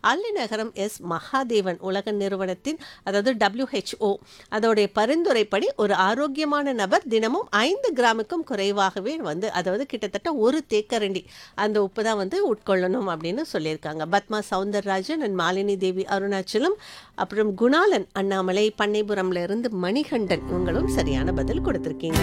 Allinagaram S Mahadevan உலக நிறுவனத்தின் அதாவது WHO அதோடைய பரிந்துரைப்படி ஒரு ஆரோக்கியமான நபர் தினமும் ஐந்து கிராமுக்கும் குறைவாகவே வந்து அதாவது கிட்டத்தட்ட ஒரு தேக்கரண்டி அந்த உப்பு தான் வந்து உட்கொள்ளணும் அப்படின்னு சொல்லியிருக்காங்க பத்மா சவுந்தரராஜன் அண்ட் மாலினி தேவி அருணாச்சலம் அப்புறம் குணாலன் அண்ணாமலை பண்ணைபுரம்ல இருந்து மணிகண்டன் இவங்களும் சரியான பதில் கொடுத்துருக்கீங்க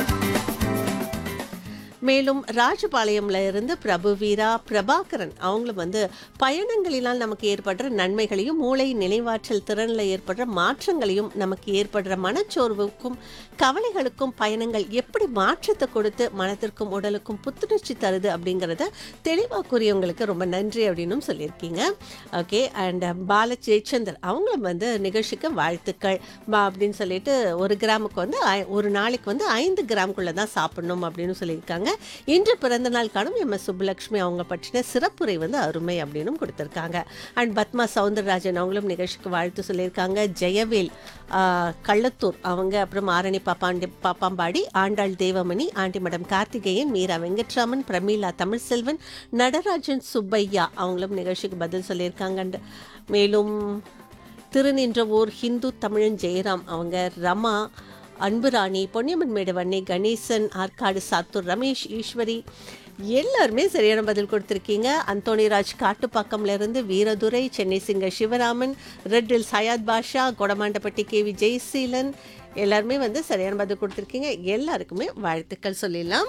மேலும் ராஜபாளையம்ல இருந்து பிரபு வீரா பிரபாகரன் அவங்களும் வந்து பயணங்களினால் நமக்கு ஏற்படுற நன்மைகளையும் மூளை நினைவாற்றல் திறனில் ஏற்படுற மாற்றங்களையும் நமக்கு ஏற்படுற மனச்சோர்வுக்கும் கவலைகளுக்கும் பயணங்கள் எப்படி மாற்றத்தை கொடுத்து மனத்திற்கும் உடலுக்கும் புத்துணர்ச்சி தருது அப்படிங்கிறத தெளிவாக கூறியவங்களுக்கு ரொம்ப நன்றி அப்படின்னு சொல்லியிருக்கீங்க ஓகே அண்ட் பால ஜெயச்சந்தர் அவங்களும் வந்து நிகழ்ச்சிக்கு வாழ்த்துக்கள் பா அப்படின்னு சொல்லிட்டு ஒரு கிராமுக்கு வந்து ஐ- ஒரு நாளைக்கு வந்து ஐந்து கிராம்குள்ளே தான் சாப்பிடணும் அப்படின்னு சொல்லியிருக்காங்க இன்று பிறந்த நாள் காணும் எம் எஸ் சுப்புலட்சுமி அவங்க பற்றின சிறப்புரை வந்து அருமை அப்படின்னு கொடுத்துருக்காங்க அண்ட் பத்மா சவுந்தரராஜன் அவங்களும் நிகழ்ச்சிக்கு வாழ்த்து சொல்லியிருக்காங்க ஜெயவேல் ஆ, கள்ளத்தூர் அவங்க அப்புறம் ஆரணி பாப்பாண்டி பாப்பாம்பாடி ஆண்டாள் தேவமணி ஆண்டிமடம் கார்த்திகேயன் மீரா வெங்கட்ராமன் பிரமீளா தமிழ்செல்வன் நடராஜன் சுப்பையா அவங்களும் நிகழ்ச்சிக்கு பதில் சொல்லியிருக்காங்க And மேலும் திருநின்றவூர் ஹிந்து தமிழன் ஜெயராம் அவங்க ரமா அன்புராணி பொன்னியம்மன் மேடவண்ணி கணேசன் ஆற்காடு சாத்தூர் ரமேஷ் ஈஸ்வரி எல்லாருமே சரியான பதில் கொடுத்துருக்கீங்க அந்தோணிராஜ் காட்டுப்பாக்கம்ல இருந்து வீரதுரை சென்னை சிங்க சிவராமன் ரெட்டில் சயாத் பாஷா கொடமாண்டப்பட்டி கேவி ஜெயசீலன் எல்லாருமே வந்து சரியான பதில் கொடுத்துருக்கீங்க எல்லாருக்குமே வாழ்த்துக்கள் சொல்லிடலாம்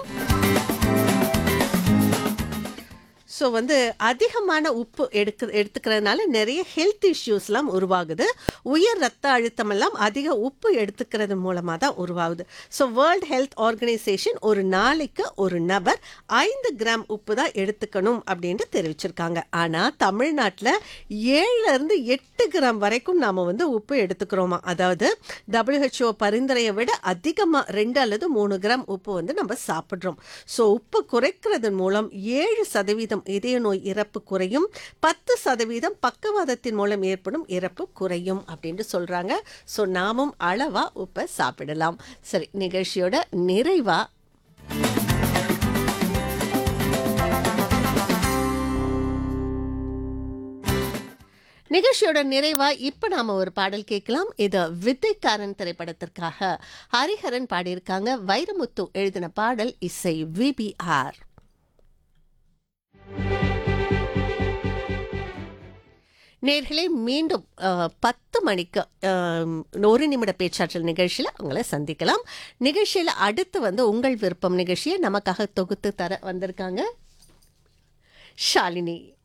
ஸோ வந்து அதிகமான உப்பு எடுக்க எடுத்துக்கிறதுனால நிறைய ஹெல்த் இஷ்யூஸ்லாம் உருவாகுது உயர் ரத்த அழுத்தமெல்லாம் அதிக உப்பு எடுத்துக்கிறது மூலமாக தான் உருவாகுது ஸோ வேர்ல்ட் ஹெல்த் ஆர்கனைசேஷன் ஒரு நாளைக்கு ஒரு நபர் ஐந்து கிராம் உப்பு தான் எடுத்துக்கணும் அப்படின்ட்டு தெரிவிச்சிருக்காங்க ஆனால் தமிழ்நாட்டில் ஏழுலேருந்து எட்டு கிராம் வரைக்கும் நாம் வந்து உப்பு எடுத்துக்கிறோமா அதாவது WHO பரிந்துரையை விட அதிகமாக ரெண்டு அல்லது மூணு கிராம் உப்பு வந்து நம்ம சாப்பிட்றோம் ஸோ உப்பு குறைக்கிறதன் மூலம் ஏழு சதவீதம் இதய நோய் இறப்பு குறையும் பத்து சதவீதம் பக்கவாதத்தின் மூலம் ஏற்படும் இறப்பு குறையும் அப்படின்ட்டு சொல்றாங்க ஸோ நாமும் அளவா உப்பை சாப்பிடலாம் சரி நிகழ்ச்சியோட நிறைவா நிகழ்ச்சியோட நிறைவா இப்ப நாம ஒரு பாடல் கேட்கலாம் இது வித்தைக்காரன் திரைப்படத்திற்காக ஹரிஹரன் பாடியிருக்காங்க வைரமுத்து எழுதின பாடல் இசை விபிஆர் நேர்களே மீண்டும் அஹ், பத்து மணிக்கு அஹ், ஒரு நிமிட பேச்சாற்றல் நிகழ்ச்சியில் உங்களை சந்திக்கலாம் நிகழ்ச்சியில் அடுத்து வந்து உங்கள் விருப்பம் நிகழ்ச்சியை நமக்காக தொகுத்து தர வந்திருக்காங்க ஷாலினி